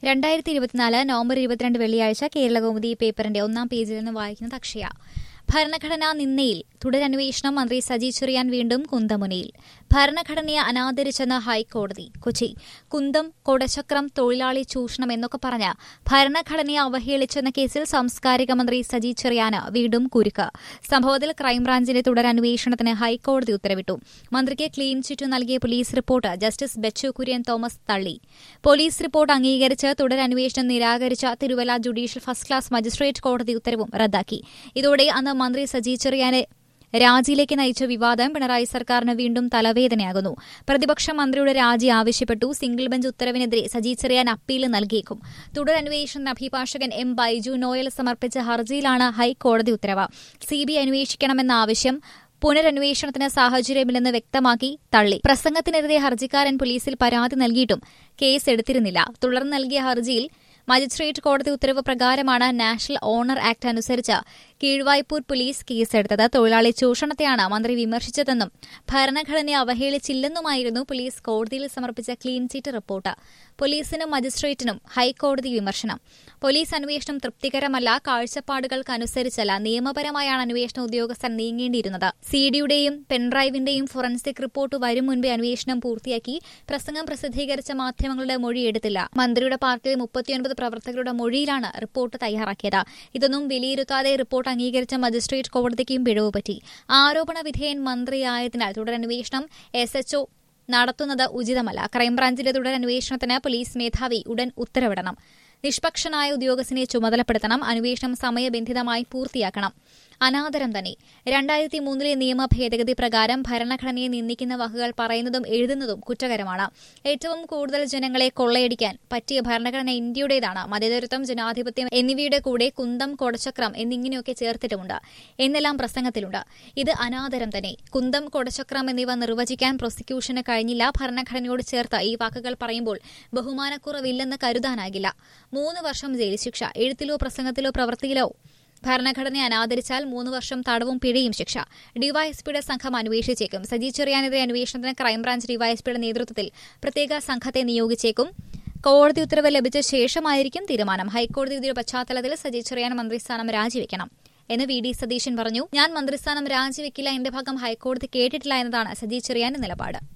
രണ്ടായിരത്തി ഇരുപത്തിനാല് നവംബർ ഇരുപത്തിരണ്ട് വെള്ളിയാഴ്ച കേരളകൗമുദി പേപ്പറിന്റെ ഒന്നാം പേജിൽ നിന്ന് വായിക്കുന്നത് അക്ഷയ ഭരണഘടനാ നിന്നയിൽ തുടരന്വേഷണം മന്ത്രി സജി ചെറിയാൻ വീണ്ടും കുന്തമുനയിൽ ഭരണഘടനയെ അനാദരിച്ചെന്ന് ഹൈക്കോടതി കൊച്ചി കുന്തം കൊടചക്രം തൊഴിലാളി ചൂഷണം എന്നൊക്കെ പറഞ്ഞ് ഭരണഘടനയെ അവഹേളിച്ചെന്ന കേസിൽ സാംസ്കാരിക മന്ത്രി സജി ചെറിയാന് വീണ്ടും കുരുക്ക് സംഭവത്തിൽ ക്രൈംബ്രാഞ്ചിന്റെ തുടരന്വേഷണത്തിന് ഹൈക്കോടതി ഉത്തരവിട്ടു മന്ത്രിക്ക് ക്ലീൻ ചിറ്റ് നൽകിയ police report justice Bechu Kurian Thomas തള്ളി പോലീസ് റിപ്പോർട്ട് അംഗീകരിച്ച് തുടരന്വേഷണം നിരാകരിച്ച Thiruvalla judicial first class magistrate കോടതി ഉത്തരവും റദ്ദാക്കി ഇതോടെ അന്ന് മന്ത്രി സജി ചെറിയാനെ രാജിയിലേക്ക് നയിച്ച വിവാദം പിണറായി സർക്കാരിന് വീണ്ടും തലവേദനയാകുന്നു പ്രതിപക്ഷ മന്ത്രിയുടെ രാജി ആവശ്യപ്പെട്ടു സിംഗിൾ ബെഞ്ച് ഉത്തരവിനെതിരെ സജി ചെറിയാൻ അപ്പീൽ നൽകിയേക്കും തുടരന്വേഷണ അഭിഭാഷകൻ എം ബൈജു നോയൽ സമർപ്പിച്ച ഹർജിയിലാണ് ഹൈക്കോടതി ഉത്തരവ് സിബിഐ അന്വേഷിക്കണമെന്ന ആവശ്യം പുനരന്വേഷണത്തിന് സാഹചര്യമില്ലെന്ന് വ്യക്തമാക്കി തള്ളി പ്രസംഗത്തിനെതിരെ ഹർജിക്കാരൻ പോലീസിൽ പരാതി നൽകിയിട്ടും കേസ് എടുത്തിരുന്നില്ല തുടർന്ന് നൽകിയ ഹർജിയിൽ മജിസ്ട്രേറ്റ് കോടതി ഉത്തരവ് പ്രകാരമാണ് നാഷണൽ ഓണർ ആക്ട് അനുസരിച്ച് കീഴ്വായ്പൂർ പോലീസ് കേസെടുത്തത് തൊഴിലാളി ചൂഷണത്തെയാണ് മന്ത്രി വിമർശിച്ചതെന്നും ഭരണഘടനയെ അവഹേളിച്ചില്ലെന്നുമായിരുന്നു പോലീസ് കോടതിയിൽ സമർപ്പിച്ച ക്ലീൻ ചീറ്റ് റിപ്പോർട്ട് പോലീസിനും മജിസ്ട്രേറ്റിനും ഹൈക്കോടതി വിമർശനം പോലീസ് അന്വേഷണം തൃപ്തികരമല്ല കാഴ്ചപ്പാടുകൾക്കനുസരിച്ചല്ല നിയമപരമായാണ് അന്വേഷണ ഉദ്യോഗസ്ഥൻ നീങ്ങേണ്ടിയിരുന്നത് സിഡിയുടെയും പെൻഡ്രൈവിന്റെയും ഫോറൻസിക് റിപ്പോർട്ട് വരും മുൻപേ അന്വേഷണം പൂർത്തിയാക്കി പ്രസംഗം പ്രസിദ്ധീകരിച്ച മാധ്യമങ്ങളുടെ മൊഴിയെടുത്തില്ല മന്ത്രിയുടെ പാർട്ടിയിലെ മുപ്പത്തിയൊൻപത് പ്രവർത്തകരുടെ മൊഴിയിലാണ് റിപ്പോർട്ട് തയ്യാറാക്കിയത് ഇതൊന്നും വിലയിരുത്താതെ റിപ്പോർട്ട് അംഗീകരിച്ച മജിസ്ട്രേറ്റ് കോടതിക്കും പിഴവ് പറ്റി ആരോപണ വിധേയൻ മന്ത്രിയായതിനാൽ തുടരന്വേഷണം എസ് എച്ച്ഒ നടത്തുന്നത് ഉചിതമല്ല ക്രൈംബ്രാഞ്ചിന്റെ തുടരന്വേഷണത്തിന് പോലീസ് മേധാവി ഉടൻ ഉത്തരവിടണം നിഷ്പക്ഷനായ ഉദ്യോഗസ്ഥനെ ചുമതലപ്പെടുത്തണം അന്വേഷണം സമയബന്ധിതമായി പൂർത്തിയാക്കണം അനാദരം തന്നെ രണ്ടായിരത്തി മൂന്നിലെ നിയമ ഭേദഗതി പ്രകാരം ഭരണഘടനയെ നിന്ദിക്കുന്ന വാക്കുകൾ പറയുന്നതും എഴുതുന്നതും കുറ്റകരമാണ് ഏറ്റവും കൂടുതൽ ജനങ്ങളെ കൊള്ളയടിക്കാൻ പറ്റിയ ഭരണഘടന ഇന്ത്യയുടേതാണ് മതേതരത്വം ജനാധിപത്യം എന്നിവയുടെ കൂടെ കുന്തം കൊടചക്രം എന്നിങ്ങനെയൊക്കെ ചേർത്തിട്ടുമുണ്ട് എന്നെല്ലാം പ്രസംഗത്തിലുണ്ട് ഇത് അനാദരം തന്നെ കുന്തം കൊടചക്രം എന്നിവ നിർവചിക്കാൻ പ്രോസിക്യൂഷന് കഴിഞ്ഞില്ല ഭരണഘടനയോട് ചേർത്ത് ഈ വാക്കുകൾ പറയുമ്പോൾ ബഹുമാനക്കുറവില്ലെന്ന് കരുതാനാകില്ല മൂന്ന് വർഷം ജയിൽ ശിക്ഷ എഴുത്തിലോ പ്രസംഗത്തിലോ പ്രവൃത്തിയിലോ ഭരണഘടനയെ അനാദരിച്ചാൽ മൂന്ന് വർഷം തടവും പിഴയും ശിക്ഷ ഡിവൈഎസ്പിയുടെ സംഘം അന്വേഷിച്ചേക്കും സജി ചെറിയാനെതിരെ അന്വേഷണത്തിന് ക്രൈംബ്രാഞ്ച് ഡിവൈഎസ്പിയുടെ നേതൃത്വത്തിൽ പ്രത്യേക സംഘത്തെ നിയോഗിച്ചേക്കും കോടതി ഉത്തരവ് ലഭിച്ച ശേഷമായിരിക്കും തീരുമാനം ഹൈക്കോടതി വിധിയുടെ പശ്ചാത്തലത്തിൽ സജി ചെറിയാൻ മന്ത്രിസ്ഥാനം രാജിവെക്കണം എന്ന് വി ഡി സതീശൻ പറഞ്ഞു ഞാൻ മന്ത്രിസ്ഥാനം രാജിവെക്കില്ല എന്റെ ഭാഗം ഹൈക്കോടതി കേട്ടിട്ടില്ല എന്നതാണ് സജി ചെറിയാന്റെ നിലപാട്